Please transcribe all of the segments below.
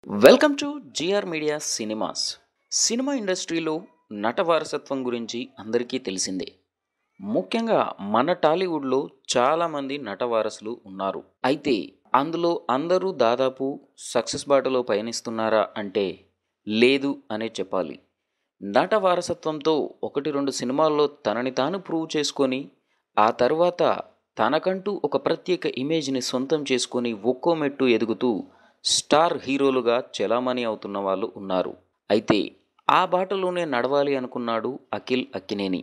welcome to GR Media Cinemas cinema ఇండస్ట్రీలో నట వారసత్వం గురించి అందరికీ తెలిసిందే ముఖ్యంగా మన టాలీవుడ్లో చాలామంది నట వారసులు ఉన్నారు అయితే అందులో అందరూ దాదాపు సక్సెస్ బాటలో పయనిస్తున్నారా అంటే లేదు అనే చెప్పాలి నట వారసత్వంతో ఒకటి రెండు సినిమాల్లో తనని తాను ప్రూవ్ చేసుకొని ఆ తర్వాత తనకంటూ ఒక ప్రత్యేక ఇమేజ్ని సొంతం చేసుకొని ఒక్కో మెట్టు ఎదుగుతూ స్టార్ హీరోలుగా చెలామణి అవుతున్న వాళ్ళు ఉన్నారు అయితే ఆ బాటలోనే నడవాలి అనుకున్నాడు అఖిల్ అక్కినేని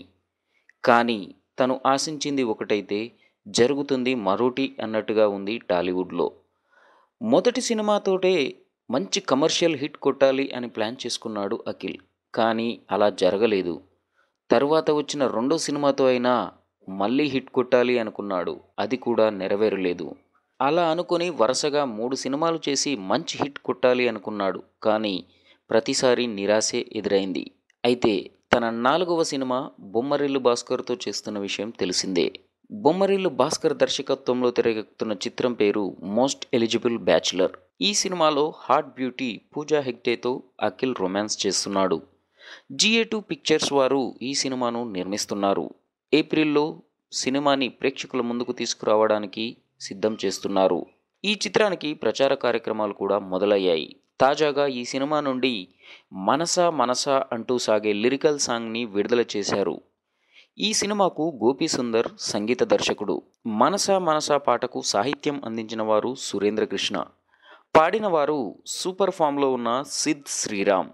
కానీ తను ఆశించింది ఒకటైతే జరుగుతుంది మరోటి అన్నట్టుగా ఉంది టాలీవుడ్లో మొదటి సినిమాతోటే మంచి కమర్షియల్ హిట్ కొట్టాలి అని ప్లాన్ చేసుకున్నాడు అఖిల్ కానీ అలా జరగలేదు తర్వాత వచ్చిన రెండో సినిమాతో అయినా మళ్ళీ హిట్ కొట్టాలి అనుకున్నాడు అది కూడా నెరవేరలేదు అలా అనుకుని వరుసగా మూడు సినిమాలు చేసి మంచి హిట్ కొట్టాలి అనుకున్నాడు కానీ ప్రతిసారి నిరాశే ఎదురైంది అయితే తన నాలుగవ సినిమా బొమ్మరిల్లు భాస్కర్తో చేస్తున్న విషయం తెలిసిందే బొమ్మరిల్లు భాస్కర్ దర్శకత్వంలో తెరకెక్కుతున్న చిత్రం పేరు మోస్ట్ ఎలిజిబుల్ బ్యాచులర్ ఈ సినిమాలో హాట్ బ్యూటీ పూజా హెగ్డేతో అఖిల్ రొమాన్స్ చేస్తున్నాడు జిఏ టూ పిక్చర్స్ వారు ఈ సినిమాను నిర్మిస్తున్నారు ఏప్రిల్లో సినిమాని ప్రేక్షకుల ముందుకు తీసుకురావడానికి సిద్ధం చేస్తున్నారు ఈ చిత్రానికి ప్రచార కార్యక్రమాలు కూడా మొదలయ్యాయి తాజాగా ఈ సినిమా నుండి మనసా మనసా అంటూ సాగే లిరికల్ సాంగ్ని విడుదల చేశారు ఈ సినిమాకు గోపీ సుందర్ సంగీత దర్శకుడు మనసా మనసా పాటకు సాహిత్యం అందించిన వారు సురేంద్ర కృష్ణ పాడిన వారు సూపర్ ఫామ్లో ఉన్న సిద్ శ్రీరామ్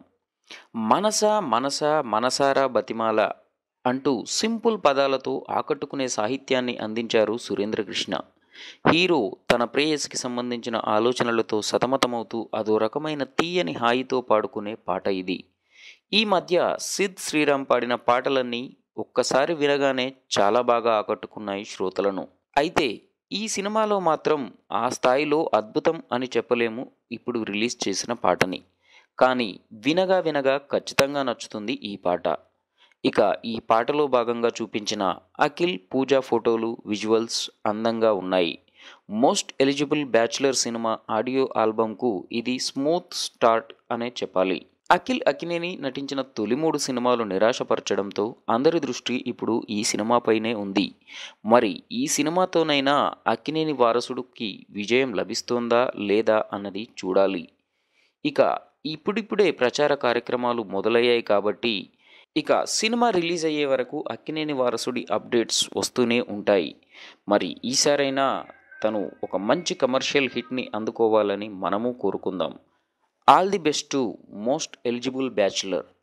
మనసా మనసా మనసారా బతిమాల అంటూ సింపుల్ పదాలతో ఆకట్టుకునే సాహిత్యాన్ని అందించారు సురేంద్ర కృష్ణ హీరో తన ప్రేయస్కి సంబంధించిన ఆలోచనలతో సతమతమవుతూ అదో రకమైన తీయని హాయితో పాడుకునే పాట ఇది ఈ మధ్య సిద్ శ్రీరామ్ పాడిన పాటలన్నీ ఒక్కసారి వినగానే చాలా బాగా ఆకట్టుకున్నాయి శ్రోతలను అయితే ఈ సినిమాలో మాత్రం ఆ స్థాయిలో అద్భుతం అని చెప్పలేము ఇప్పుడు రిలీజ్ చేసిన పాటని కానీ వినగా వినగా ఖచ్చితంగా నచ్చుతుంది ఈ పాట ఇక ఈ పాటలో భాగంగా చూపించిన అఖిల్ పూజా ఫోటోలు విజువల్స్ అందంగా ఉన్నాయి Most Eligible Bachelor cinema audio ఆల్బమ్కు ఇది స్మూత్ స్టార్ట్ అనే చెప్పాలి అఖిల్ అకినేని నటించిన తొలి మూడు సినిమాలు నిరాశపరచడంతో అందరి దృష్టి ఇప్పుడు ఈ సినిమాపైనే ఉంది మరి ఈ సినిమాతోనైనా అక్కినేని వారసుడికి విజయం లభిస్తోందా లేదా అన్నది చూడాలి ఇక ఇప్పుడిప్పుడే ప్రచార కార్యక్రమాలు మొదలయ్యాయి కాబట్టి ఇక సినిమా రిలీజ్ అయ్యే వరకు అక్కినేని వారసుడి అప్డేట్స్ వస్తూనే ఉంటాయి మరి ఈసారైనా తను ఒక మంచి కమర్షియల్ హిట్ని అందుకోవాలని మనము కోరుకుందాం all the best to Most Eligible bachelor